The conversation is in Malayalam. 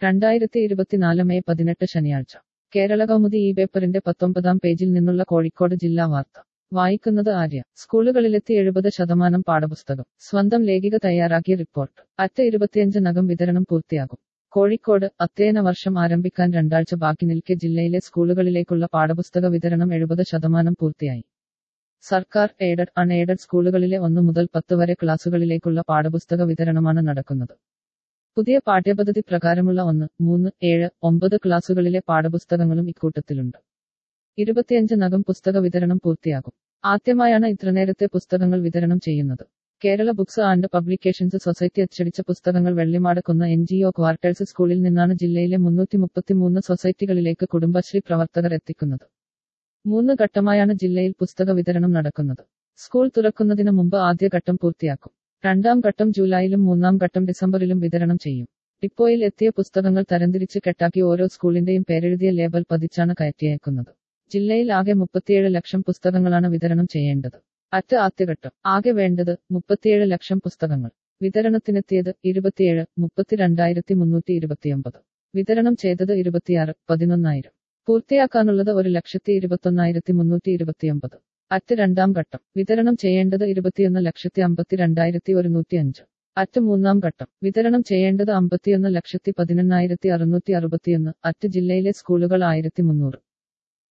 രണ്ടായിരത്തി ഇരുപത്തിനാല് മെയ് പതിനെട്ട് ശനിയാഴ്ച കേരള കൗമുദി ഈ പേപ്പറിന്റെ പത്തൊമ്പതാം പേജിൽ നിന്നുള്ള കോഴിക്കോട് ജില്ലാ വാർത്ത വായിക്കുന്നത് ആര്യ സ്കൂളുകളിലെത്തി എഴുപത് ശതമാനം പാഠപുസ്തകം സ്വന്തം ലേഖിക തയ്യാറാക്കിയ റിപ്പോർട്ട് അറ്റ ഇരുപത്തിയഞ്ച് നകം വിതരണം പൂർത്തിയാകും കോഴിക്കോട് അധ്യയന വർഷം ആരംഭിക്കാൻ രണ്ടാഴ്ച ബാക്കി നിൽക്കെ ജില്ലയിലെ സ്കൂളുകളിലേക്കുള്ള പാഠപുസ്തക വിതരണം എഴുപത് ശതമാനം പൂർത്തിയായി സർക്കാർ എയ്ഡഡ് അൺഎയ്ഡഡ് സ്കൂളുകളിലെ ഒന്ന് മുതൽ പത്ത് വരെ ക്ലാസുകളിലേക്കുള്ള പാഠപുസ്തക വിതരണമാണ് നടക്കുന്നത് പുതിയ പാഠ്യപദ്ധതി പ്രകാരമുള്ള ഒന്ന് മൂന്ന് ഏഴ് ഒമ്പത് ക്ലാസുകളിലെ പാഠപുസ്തകങ്ങളും ഇക്കൂട്ടത്തിലുണ്ട് ഇരുപത്തിയഞ്ച് നകം പുസ്തക വിതരണം പൂർത്തിയാകും ആദ്യമായാണ് ഇത്രനേരത്തെ പുസ്തകങ്ങൾ വിതരണം ചെയ്യുന്നത് Kerala books and publications society അച്ചടിച്ച പുസ്തകങ്ങൾ വെള്ളിമാടക്കുന്ന എൻ ജി ഒ ക്വാർട്ടേഴ്സ് സ്കൂളിൽ നിന്നാണ് ജില്ലയിലെ മുന്നൂറ്റി മുപ്പത്തിമൂന്ന് സൊസൈറ്റികളിലേക്ക് കുടുംബശ്രീ പ്രവർത്തകർ എത്തിക്കുന്നത് മൂന്ന് ഘട്ടമായാണ് ജില്ലയിൽ പുസ്തക വിതരണം നടക്കുന്നത് സ്കൂൾ തുറക്കുന്നതിന് മുമ്പ് ആദ്യഘട്ടം പൂർത്തിയാക്കും രണ്ടാം ഘട്ടം ജൂലൈയിലും മൂന്നാം ഘട്ടം ഡിസംബറിലും വിതരണം ചെയ്യും ഡിപ്പോയിൽ എത്തിയ പുസ്തകങ്ങൾ തരംതിരിച്ച് കെട്ടാക്കി ഓരോ സ്കൂളിന്റെയും പേരെഴുതിയ ലേബൽ പതിച്ചാണ് കയറ്റിയേക്കുന്നത് ജില്ലയിൽ ആകെ മുപ്പത്തിയേഴ് ലക്ഷം പുസ്തകങ്ങളാണ് വിതരണം ചെയ്യേണ്ടത് അറ്റ് ആദ്യഘട്ടം ആകെ വേണ്ടത് മുപ്പത്തിയേഴ് ലക്ഷം പുസ്തകങ്ങൾ വിതരണത്തിനെത്തിയത് ഇരുപത്തിയേഴ് മുപ്പത്തിരണ്ടായിരത്തി മുന്നൂറ്റി ഇരുപത്തിയൊമ്പത് വിതരണം ചെയ്തത് ഇരുപത്തിയാറ് പതിനൊന്നായിരം പൂർത്തിയാക്കാനുള്ളത് ഒരു ലക്ഷത്തി ഇരുപത്തൊന്നായിരത്തി മുന്നൂറ്റി ഇരുപത്തിയൊമ്പത് അറ്റ് രണ്ടാം ഘട്ടം വിതരണം ചെയ്യേണ്ടത് ഇരുപത്തിയൊന്ന് ലക്ഷത്തി അമ്പത്തി രണ്ടായിരത്തി ഒരുന്നൂറ്റി അഞ്ച് അറ്റ് മൂന്നാം ഘട്ടം വിതരണം ചെയ്യേണ്ടത് അമ്പത്തിയൊന്ന് ലക്ഷത്തി പതിനെണ്ണായിരത്തി അറുന്നൂറ്റി അറുപത്തിയൊന്ന് അറ്റ് ജില്ലയിലെ സ്കൂളുകൾ ആയിരത്തി മുന്നൂറ്